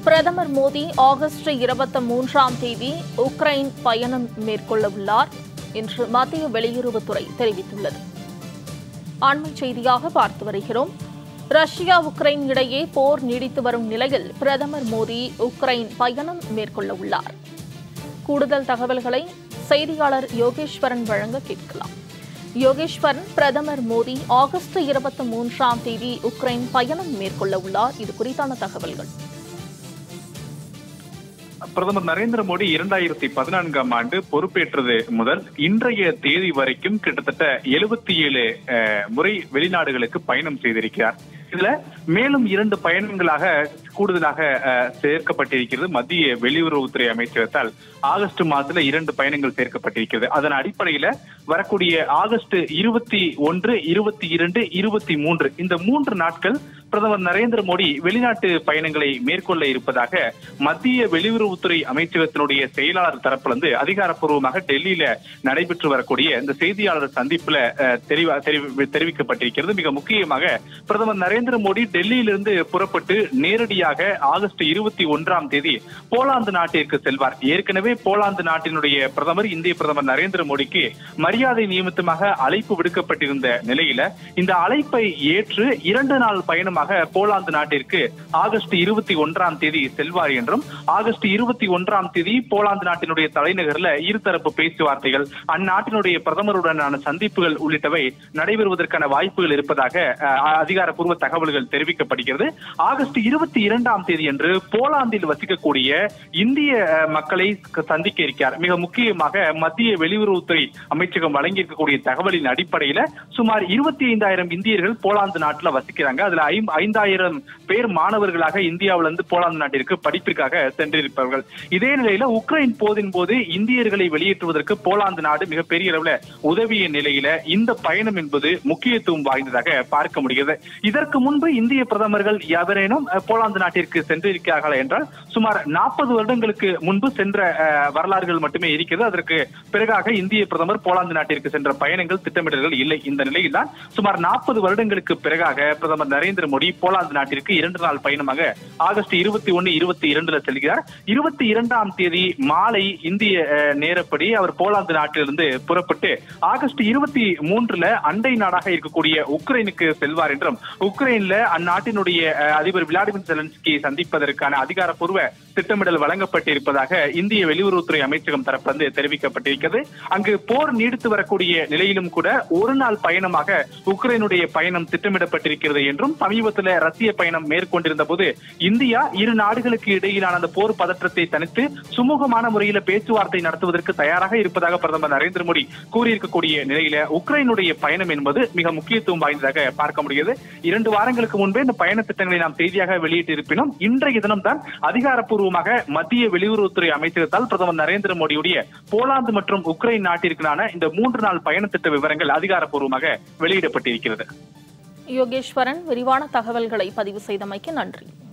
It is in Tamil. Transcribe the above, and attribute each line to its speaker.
Speaker 1: பிரதமர் மோடி ஆகஸ்ட் இருபத்தி மூன்றாம் தேதி உக்ரைன் பயணம் மேற்கொள்ள உள்ளார் என்று மத்திய வெளியுறவுத்துறை தெரிவித்துள்ளது அண்மை செய்தியாக பார்த்து வருகிறோம் ரஷ்யா உக்ரைன் இடையே போர் நீடித்து வரும் நிலையில் பிரதமர் மோடி உக்ரைன் பயணம் மேற்கொள்ள உள்ளார் கூடுதல் தகவல்களை செய்தியாளர் யோகேஸ்வரன் வழங்க கேட்கலாம் யோகேஸ்வரன் பிரதமர் மோடி ஆகஸ்ட் இருபத்தி மூன்றாம் தேதி உக்ரைன் பயணம் மேற்கொள்ள உள்ளார் இது குறித்தான தகவல்கள்
Speaker 2: பிரதமர் நரேந்திர மோடி இரண்டாயிரத்தி பதினான்காம் ஆண்டு பொறுப்பேற்றது முதல் இன்றைய தேதி வரைக்கும் கிட்டத்தட்ட எழுபத்தி ஏழு முறை வெளிநாடுகளுக்கு பயணம் செய்திருக்கிறார் இதுல மேலும் இரண்டு பயணங்களாக கூடுதலாக அஹ், சேர்க்கப்பட்டிருக்கிறது மத்திய வெளியுறவுத்துறை அமைச்சகத்தால் ஆகஸ்ட் மாதத்துல இரண்டு பயணங்கள் சேர்க்கப்பட்டிருக்கிறது அதன் அடிப்படையில வரக்கூடிய ஆகஸ்ட் இருபத்தி ஒன்று இருபத்தி இரண்டு இருபத்தி மூன்று இந்த மூன்று நாட்கள் பிரதமர் நரேந்திர மோடி வெளிநாட்டு பயணங்களை மேற்கொள்ள இருப்பதாக மத்திய வெளியுறவுத்துறை அமைச்சகத்தினுடைய செயலாளர் தரப்பிலிருந்து அதிகாரப்பூர்வமாக டெல்லியில நடைபெற்று வரக்கூடிய இந்த செய்தியாளர் சந்திப்புல அஹ், தெரிவ- தெரிவி- தெரிவிக்கப்பட்டிருக்கிறது மிக முக்கியமாக பிரதமர் நரேந்திர மோடி டெல்லியிலிருந்து புறப்பட்டு நேரடியாக ஆகஸ்ட் இருபத்தி ஒன்றாம் தேதி போலாந்து நாட்டிற்கு செல்வார் ஏற்கனவே போலாந்து நாட்டினுடைய பிரதமர் இந்திய பிரதமர் நரேந்திர மோடிக்கு மரியாதை நியமித்தமாக அழைப்பு விடுக்கப்பட்டிருந்த நிலையில இந்த அழைப்பை ஏற்று இரண்டு நாள் பயணமாக போலாந்து நாட்டிற்கு ஆகஸ்ட் இருபத்தி ஒன்றாம் தேதி செல்வார் என்றும் ஆகஸ்ட் இருபத்தி ஒன்றாம் தேதி போலாந்து நாட்டினுடைய தலைநகர்ல இருதரப்பு பேச்சுவார்த்தைகள் அந்நாட்டினுடைய பிரதமருடனான சந்திப்புகள் உள்ளிட்டவை நடைபெறுவதற்கான வாய்ப்புகள் இருப்பதாக அஹ், அதிகாரப்பூர்வ தகவல்கள் தெரிவிக்கப்படுகிறது ஆகஸ்ட் இருபத்தி இரண்டாம் தேதி அன்று போலாந்தில் வசிக்கக்கூடிய இந்திய அஹ், மக்களை க- சந்திக்க இருக்கிறார் மிக முக்கியமாக மத்திய வெளியுறவுத்துறை அமைச்சகம் வழங்கியிருக்கக்கூடிய தகவலின் அடிப்படையில சுமார் இருபத்தி ஐந்தாயிரம் இந்தியர்கள் போலாந்து நாட்டுல வசிக்கிறாங்க அதுல ஐம்- ஐந்தாயிரம் பேர் மாணவர்களாக இந்தியாவில இருந்து போலாந்து நாட்டிற்கு படிப்பிற்காக சென்றிருப்பார்கள் இதே நிலையில உக்ரைன் போதின் போது இந்தியர்களை வெளியேற்றுவதற்கு போலாந்து நாடு மிகப்பெரிய அளவுல உதவிய நிலையில இந்த பயணம் என்பது முக்கியத்துவம் வாய்ந்ததாக பார்க்க முடிகிறது இதற்கு முன்பு இந்திய பிரதமர்கள் எவரேனும் அஹ், போலாந்து நாட்டிற்கு சென்றிருக்கிறார்களா என்றால் சுமார் நாற்பது வருடங்களுக்கு முன்பு சென்ற அஹ், வரலாறுகள் மட்டுமே இருக்கிறது அதற்கு பிறகாக இந்திய பிரதமர் போலாந்து நாட்டிற்கு சென்ற பயணங்கள் திட்டமிடல்கள் இல்லை இந்த நிலையில் தான் சுமார் நாற்பது வருடங்களுக்கு பிறகாக பிரதமர் நரேந்திர மோடி போலாந்து நாட்டிற்கு இரண்டு நாள் பயணமாக ஆகஸ்ட் இருபத்தி ஒன்னு இருபத்தி இரண்டுல செல்கிறார் இருபத்தி இரண்டாம் தேதி மாலை இந்திய அஹ், நேரப்படி அவர் போலாந்து நாட்டிலிருந்து புறப்பட்டு ஆகஸ்ட் இருபத்தி மூன்றுல அண்டை நாடாக இருக்கக்கூடிய உக்ரைனுக்கு செல்வார் என்றும் உக்ரைன்ல அந்நாட்டினுடைய அஹ், அதிபர் விளாடிமிர் செலன்ஸ்கியை சந்திப்பதற்கான அதிகாரப்பூர்வ திட்டமிடல் வழங்கப்பட்டிருப்பதாக இந்திய வெளியுறவுத்துறை அமைச்சகம் தரப்பிலிருந்து தெரிவிக்கப்பட்டிருக்கிறது அங்கு போர் நீடித்து வரக்கூடிய நிலையிலும் கூட ஒரு நாள் பயணமாக உக்ரைனுடைய பயணம் திட்டமிடப்பட்டிருக்கிறது என்றும் சமீபத்தில் ரஷ்ய பயணம் மேற்கொண்டிருந்த போது இந்தியா இரு நாடுகளுக்கு இடையிலான அந்த போர் பதற்றத்தை தனித்து சுமூகமான முறையில பேச்சுவார்த்தை நடத்துவதற்கு தயாராக இருப்பதாக பிரதமர் நரேந்திர மோடி கூறியிருக்கக்கூடிய நிலையில உக்ரைனுடைய பயணம் என்பது மிக முக்கியத்துவம் வாய்ந்ததாக பார்க்க முடிகிறது இரண்டு வாரங்களுக்கு முன்பே இந்த பயண திட்டங்களை நாம் செய்தியாக வெளியிட்டிருப்பினும் இன்றைய தினம்தான் அதிகாரப்பூர்வமாக மத்திய வெளியுறவுத்துறை அமைச்சகத்தால் பிரதமர் நரேந்திர மோடியுடைய போலாந்து மற்றும் உக்ரைன் நாட்டிற்கான இந்த மூன்று நாள் பயண திட்ட விவரங்கள் அதிகாரப்பூர்வமாக வெளியிடப்பட்டிருக்கிறது
Speaker 1: யோகேஸ்வரன் விரிவான தகவல்களை பதிவு செய்தமைக்கு நன்றி